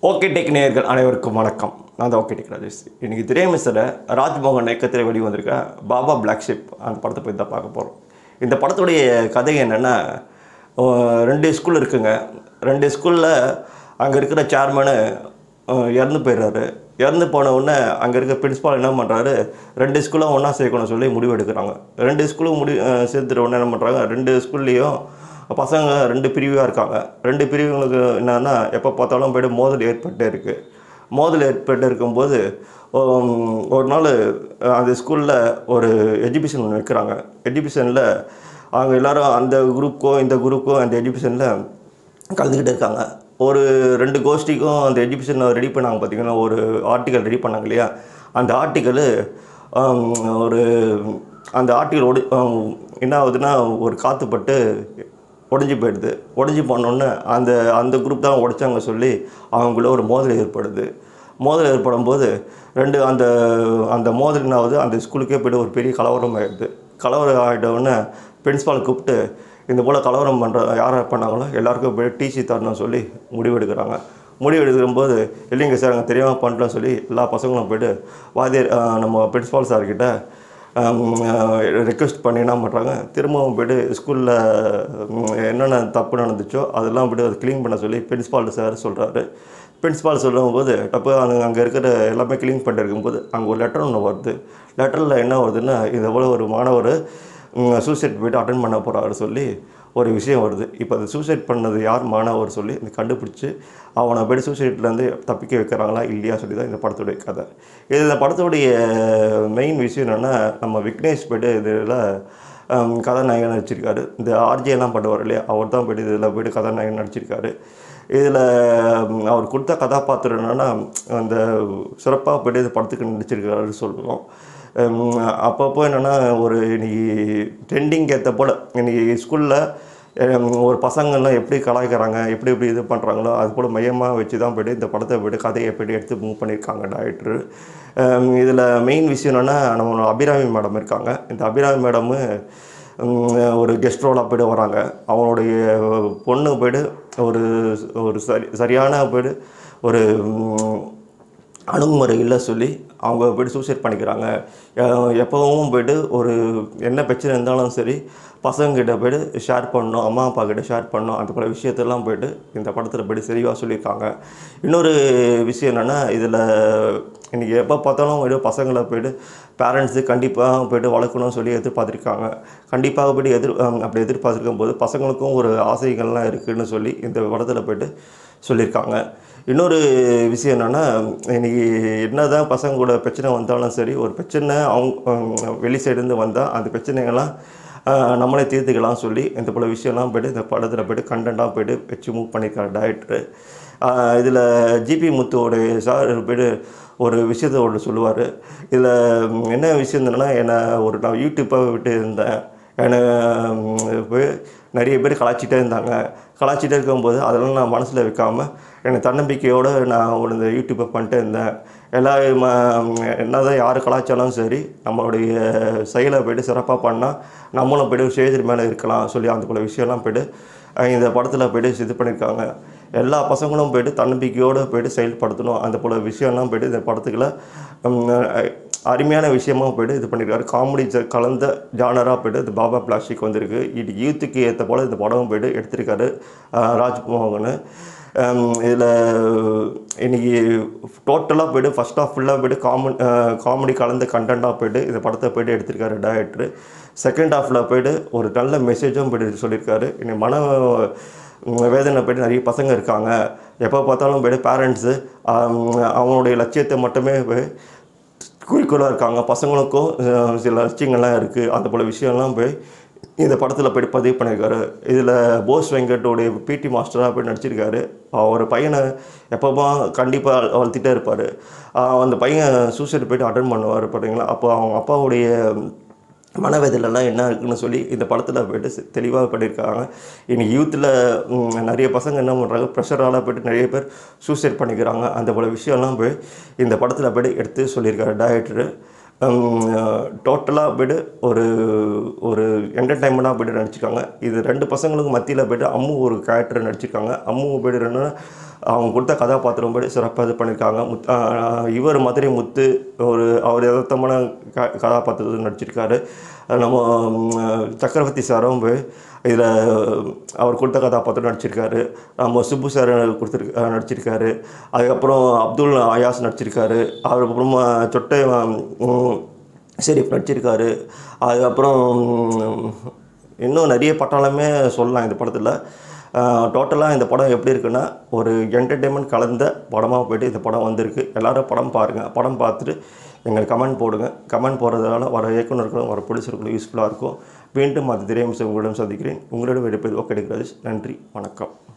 okay tech நேயர்கள் அனைவருக்கும் வணக்கம் நான் தான் ஓகே டெக் ராஜேஷ் இன்னைக்கு திரையமைச்சர ராஜ்மோகன் இயக்கத்தில் வெளிவந்திருக்க பாபா பிளாக் ஷிப் அந்த படத்தை பற்றி தான் பார்க்க போகிறோம் இந்த படத்துடைய கதை என்னென்னா ரெண்டு ஸ்கூல் இருக்குங்க ரெண்டு ஸ்கூலில் அங்கே இருக்கிற சேர்மனு இறந்து போயிடுறாரு இறந்து போன உடனே அங்கே இருக்க பிரின்ஸ்பால் என்ன பண்ணுறாரு ரெண்டு ஸ்கூலும் ஒன்றா சேர்க்கணும் சொல்லி முடிவு எடுக்கிறாங்க ரெண்டு ஸ்கூலும் முடி அஹ் சேர்த்துட்ட உடனே என்ன பண்ணுறாங்க ரெண்டு ஸ்கூல்லேயும் பசங்க ரெண்டு பிரிவாக இருக்காங்க ரெண்டு பிரிவுங்களுக்கு என்னன்னா எப்போ பார்த்தாலும் போய்ட்டு மோதல் ஏற்பட்டே இருக்குது மோதல் ஏற்பட்டு இருக்கும்போது உம், ஒரு நாள் அந்த ஸ்கூலில் ஒரு எஜுகேஷன் ஒன்று வைக்கிறாங்க எஜுகேஷனில் அவங்க எல்லாரும் அந்த குரூப்புக்கோ இந்த குரூப்புக்கோ அந்த எஜுகேஷனில் கலந்துக்கிட்டு இருக்காங்க ஒரு ரெண்டு கோஷ்டிக்கும் அந்த எஜுகேஷனை ரெடி பண்ணாங்க பார்த்தீங்கன்னா ஒரு ஆர்டிக்கல் ரெடி பண்ணாங்க இல்லையா அந்த ஆர்டிக்கலு ஒரு அந்த ஆர்டிக்கல் ஒடி ஆம், என்ன ஆகுதுன்னா ஒரு காற்று பட்டு உடஞ்சி போயிடுது உடஞ்சி போனோடனே அந்த அந்த குரூப் தான் உடைச்சாங்க சொல்லி அவங்களுக்குள்ள ஒரு மோதல் ஏற்படுது மோதல் ஏற்படும் போது ரெண்டு அந்த அந்த மோதல் என்ன ஆகுது அந்த ஸ்கூலுக்கே போய்ட்டு ஒரு பெரிய கலவரம் ஆகிடுது கலவரம் ஆகிட்ட உடனே பிரின்ஸ்பால் கூப்பிட்டு இந்த போல் கலவரம் பண்ணுற யார் பண்ணாங்களோ எல்லாருக்கும் போய் டிசி தரணும் சொல்லி முடிவெடுக்கிறாங்க முடிவு எடுக்கும்போது இல்லைங்க சார் அங்கே தெரியாமல் பண்ணிட்டோம் சொல்லி எல்லா பசங்களும் போய்ட்டு வாத்தியார் ஆஹ், நம்ம பிரின்ஸ்பால் சார்கிட்ட ரெக்வெஸ்ட் பண்ணி என்ன பண்ணுறாங்க திரும்பவும் போய்ட்டு ஸ்கூலில் என்னென்ன தப்பு நடந்துச்சோ அதெல்லாம் போய்ட்டு அதை க்ளீன் பண்ண சொல்லி பிரின்ஸ்பால் சார் சொல்கிறாரு பிரின்ஸ்பால் சொல்லும்போது டப்பு அங்கே அங்கே இருக்கிற எல்லாமே க்ளீன் பண்ணிட்டு இருக்கும்போது அங்கே ஒரு லெட்டர் ஒன்று வருது லெட்டரில் என்ன வருதுன்னா இது போல் ஒரு மாணவர் சூசைட் போய்ட்டு அட்டன் பண்ண போகிறாரு சொல்லி ஒரு விஷயம் வருது இப்போ அது சூசைட் பண்ணது யார் மாணவர் சொல்லி இந்த கண்டுபிடிச்சி அவனை போய்ட்டு சூசைட்லேருந்து தப்பிக்க வைக்கிறாங்களா இல்லையா சொல்லி தான் இந்த படத்துடைய கதை இது இந்த படத்துடைய மெயின் விஷயம் என்னென்னா நம்ம விக்னேஷ் போய்ட்டு இதில் கதாநாயகன் நடிச்சிருக்காரு இந்த ஆர்ஜியெல்லாம் பண்ணுவார் இல்லையா அவர் தான் போய்ட்டு இதில் போய்ட்டு கதாநாயகன் நடிச்சிருக்காரு இதில் அவர் கொடுத்த கதாபாத்திரம் என்னென்னா அந்த சிறப்பாக போய்ட்டு இந்த படத்துக்கு நடிச்சிருக்காருன்னு சொல்லுவோம் ஹம், அப்பப்போ என்னென்னா ஒரு இன்னைக்கு ட்ரெண்டிங் ஏற்ற போல் இன்னைக்கு ஸ்கூலில் ஒரு பசங்கள்லாம் எப்படி கலாய்க்கிறாங்க எப்படி எப்படி இது பண்ணுறாங்களோ அது போல் மையமாக வச்சு தான் போய்ட்டு இந்த படத்தை போய்ட்டு கதையை போய்ட்டு எடுத்து மூவ் பண்ணியிருக்காங்க டைரக்டர் இதில் மெயின் விஷயம் என்னென்னா நம்ம அபிராமி மேடம் இருக்காங்க இந்த அபிராமி மேடமு உம், ஒரு கெஸ்ட் ரோலாக போய்ட்டு வராங்க அவனுடைய பொண்ணு போய்ட்டு ஒரு ஒரு சரி சரியான போய்ட்டு ஒரு உம், அணுகுமுறை இல்லை சொல்லி அவங்க போய்ட்டு சூசைட் பண்ணிக்கிறாங்க அஹ் எப்பவும் போய்ட்டு ஒரு என்ன பிரச்சனை இருந்தாலும் சரி பசங்கக்கிட்ட போய்ட்டு ஷேர் பண்ணணும் அம்மா அப்பா கிட்ட ஷேர் பண்ணணும் அந்த போல விஷயத்தெல்லாம் போய்ட்டு இந்த படத்தில் போய்ட்டு தெளிவாக சொல்லியிருக்காங்க இன்னொரு விஷயம் என்னென்னா இதில் இன்றைக்கி எப்போ பார்த்தாலும் போய்ட்டு பசங்களை போய்ட்டு பேரண்ட்ஸு கண்டிப்பாக போய்ட்டு வளர்க்கணும்னு சொல்லி எதிர்பார்த்துருக்காங்க கண்டிப்பாக போய்ட்டு எதிர் அஹ் அப்படி எதிர்பார்த்துருக்கும் போது பசங்களுக்கும் ஒரு ஆசைகள்லாம் இருக்குதுன்னு சொல்லி இந்த படத்தில் போய்ட்டு சொல்லியிருக்காங்க இன்னொரு விஷயம் என்னென்னா இன்றைக்கி என்ன தான் பசங்க கூட பிரச்சனை வந்தாலும் சரி ஒரு பிரச்சனை அவங்க ஹம், வெளி சைடுலேருந்து வந்தால் அந்த பிரச்சனைகள்லாம் ஆஹ், நம்மளே தீர்த்துக்கலாம் சொல்லி இந்த போல விஷயம்லாம் போய்ட்டு இந்த படத்தில் போய்ட்டு கண்டென்ட்டாக போய்ட்டு வச்சு மூவ் பண்ணியிருக்காரு டேரக்டரு இதில் ஜிபி முத்துவோடைய சார் போய்ட்டு ஒரு விஷயத்தை ஒன்று சொல்லுவார் இதில் என்ன விஷயம் என்னென்னா என்னை ஒரு நான் யூடியூப்பாக விட்டு இருந்தேன் என்னை ம், போய் நிறைய பேர் கலாச்சிட்டே இருந்தாங்க கலாச்சிட்டே இருக்கும்போது அதெல்லாம் நான் மனசில் வைக்காமல் என்னை தன்னம்பிக்கையோடு நான் ஒரு இந்த யூடியூப்பை பண்ணிட்டே இருந்தேன் எல்லா என்ன தான் யார் கலாச்சாரம் சரி நம்மளுடைய செயலை போய்ட்டு சிறப்பாக பண்ணால் நம்மளும் போய்ட்டு ஸ்டேஜ் மேலே இருக்கலாம் சொல்லி அந்த போல விஷயம்லாம் போய்ட்டு அஹ், இந்த படத்தில் போய்ட்டு இது பண்ணியிருக்காங்க எல்லா பசங்களும் போய்ட்டு தன்னம்பிக்கையோடு போய்ட்டு செயல்படுத்தணும் அந்த போல விஷயம்லாம் போய்ட்டு இந்த படத்துக்குள்ள ம், அஹ், அருமையான விஷயமா போய்ட்டு இது பண்ணியிருக்காரு காமெடி கலந்த ஜானராக போய்ட்டு இது பாபா பிளாஸ்டிக் வந்திருக்கு இது யூத்துக்கு ஏற்ற போல் இந்த படம் போய்ட்டு எடுத்திருக்காரு அஹ், ராஜ்மோகன் இதில் இன்னைக்கு டோட்டலாக போய்ட்டு ஃபஸ்ட் ஆஃப் ஃபுல்லாக போய்ட்டு காமன் காமெடி கலந்த கண்டென்ட்டாக போய்ட்டு இந்த படத்தை போய்ட்டு எடுத்திருக்காரு டேரக்டர் செகண்ட் ஹாஃபில் போய்ட்டு ஒரு நல்ல மெசேஜும் போய்ட்டு சொல்லியிருக்காரு இன்னைக்கு மன உம், வேதனை போய்ட்டு நிறைய பசங்க இருக்காங்க எப்போ பார்த்தாலும் போய்ட்டு பேரண்ட்ஸு அவங்களுடைய லட்சியத்தை மட்டுமே போய் குறிக்கோளாக இருக்காங்க பசங்களுக்கும் அஹ், சில லட்சியங்கள்லாம் இருக்குது அந்த போல் விஷயம்லாம் போய் இந்த படத்தில் போய் பதிவு பண்ணியிருக்காரு இதில் போஸ் வெங்கட்டோடைய பிடி மாஸ்டராக போய் நடிச்சிருக்காரு அவர் பையனை எப்போமா கண்டிப்பாக வளர்த்திட்டே இருப்பார் அந்த பையன் சூசைட் போயிட்டு அட்டன் பண்ணுவார் பார்த்தீங்களா அப்போ அவங்க அப்பாவுடைய மனவேதனைலாம் என்ன இருக்குன்னு சொல்லி இந்த படத்தில் போயிட்டு சி- தெளிவாக பண்ணியிருக்காங்க இன்னைக்கு யூத்தில் நிறைய பசங்க என்ன பண்ணுறாங்க ப்ரெஷரால் போயிட்டு நிறைய பேர் சூசைட் பண்ணிக்கிறாங்க அந்த போல விஷயம்லாம் போய் இந்த படத்தில் போய்ட்டு எடுத்து சொல்லியிருக்காரு டேரக்டரு டோட்டலாக போய்ட்டு ஒரு ஒரு என்டர்டைன்மெண்ட்டாக போய்ட்டு நடிச்சிருக்காங்க இது ரெண்டு பசங்களுக்கு மத்தியில் போய்ட்டு அம்மு ஒரு கேரக்டர் நடிச்சிருக்காங்க அம்மு போய்ட்டு என்னன்னா அவங்க கொடுத்த கதாபாத்திரம் படி சிறப்பாக இது பண்ணியிருக்காங்க முத் ஆஹ் இவர் மதுரை முத்து ஒரு அவர் யதார்த்தமான க கதாபாத்திரத்தில் நடிச்சிருக்காரு நம்ம ம், சக்கரவர்த்தி சாரும் இதில் அவர் கொடுத்த கதாபாத்திரம் நடிச்சிருக்காரு நம்ம சுப்பு சார் கொடுத்துருக்க நடிச்சிருக்காரு அதுக்கப்புறம் அப்துல் அயாஸ் நடிச்சிருக்காரு அதுக்கப்புறமா சொட்டை ம், ஷெரீஃப் நடிச்சிருக்காரு அதுக்கப்புறம் ம், இன்னும் நிறைய பட்டாளமே சொல்லலாம் இந்த படத்தில் டோட்டலாக இந்த படம் எப்படி இருக்குன்னா ஒரு என்டர்டெயின்மெண்ட் கலந்த படமாக போயிட்டு இந்த படம் வந்திருக்கு எல்லாரும் படம் பாருங்கள் படம் பார்த்துட்டு எங்களுக்கு கமெண்ட் போடுங்க கமெண்ட் போடுறதுனால வர இயக்குனர்களும் வர ப்ரொடியூசர்களும் யூஸ்ஃபுல்லாக இருக்கும் மீண்டும் அது திரையம்சம் உங்களிடம் சந்திக்கிறேன் உங்களிடம் எடுப்பது ஓகே நன்றி வணக்கம்